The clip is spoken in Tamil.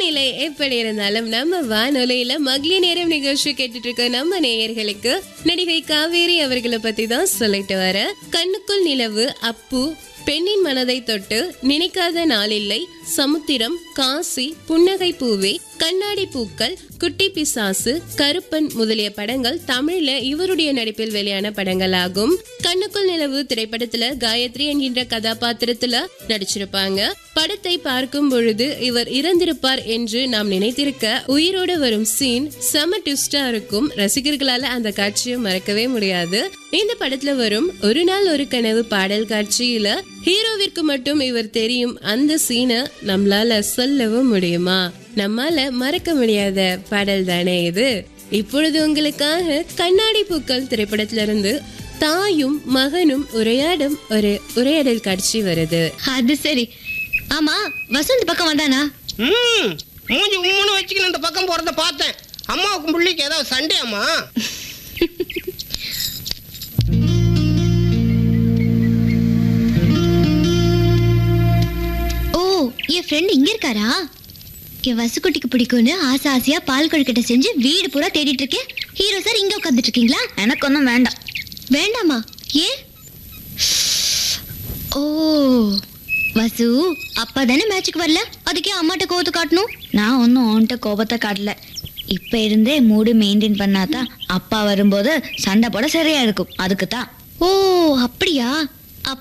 காலநிலை எப்படி இருந்தாலும் நம்ம வானொலியில மகளிர் நேரம் நிகழ்ச்சி கேட்டுட்டு இருக்க நம்ம நேயர்களுக்கு நடிகை காவேரி அவர்களை பத்தி தான் சொல்லிட்டு வர கண்ணுக்குள் நிலவு அப்பு பெண்ணின் மனதை தொட்டு நினைக்காத நாளில்லை சமுத்திரம் காசி புன்னகை பூவே கண்ணாடி பூக்கள் குட்டி பிசாசு கருப்பன் முதலிய படங்கள் தமிழ்ல இவருடைய நடிப்பில் வெளியான படங்களாகும் கண்ணுக்குள் நிலவு திரைப்படத்துல காயத்ரி என்கின்ற கதாபாத்திரத்துல நடிச்சிருப்பாங்க படத்தை பார்க்கும் பொழுது இவர் இறந்திருப்பார் என்று நாம் நினைத்திருக்க உயிரோட வரும் சீன் செம ட்விஸ்டா இருக்கும் ரசிகர்களால அந்த காட்சியை மறக்கவே முடியாது இந்த படத்துல வரும் ஒரு நாள் ஒரு கனவு பாடல் காட்சியில ஹீரோவிற்கு மட்டும் இவர் தெரியும் அந்த சீனை நம்மளால சொல்லவும் முடியுமா நம்மால மறக்க முடியாத பாடல் தானே இது இப்பொழுது உங்களுக்காக கண்ணாடி பூக்கள் திரைப்படத்திலிருந்து தாயும் மகனும் உரையாடும் ஒரு உரையாடல் காட்சி வருது அது சரி ஆமா வசந்த் பக்கம் வந்தானா ம் மூஞ்சி உம்முன்னு வச்சுக்கின்னு இந்த பக்கம் போறத பார்த்தேன் அம்மாவுக்கும் பிள்ளைக்கு ஏதாவது சண்டே அம்மா ஓ என் ஃப்ரெண்ட் இங்க இருக்காரா என் வசுக்குட்டிக்கு பிடிக்கும்னு ஆசை ஆசையா பால் கொழுக்கட்டை செஞ்சு வீடு பூரா தேடிட்டு இருக்கேன் ஹீரோ சார் இங்க உட்காந்துட்டு இருக்கீங்களா எனக்கு ஒன்றும் வேண்டாம் வேண்டாமா ஏன் ஓ வசு அப்பா தானே மேட்சுக்கு வரல அதுக்கே அம்மாட்ட கோவத்தை காட்டணும் நான் ஒன்றும் உன்கிட்ட கோபத்தை காட்டல இப்போ இருந்தே மூடு மெயின்டைன் பண்ணாதான் அப்பா வரும்போது சண்டை போட சரியா இருக்கும் அதுக்கு தான் ஓ அப்படியா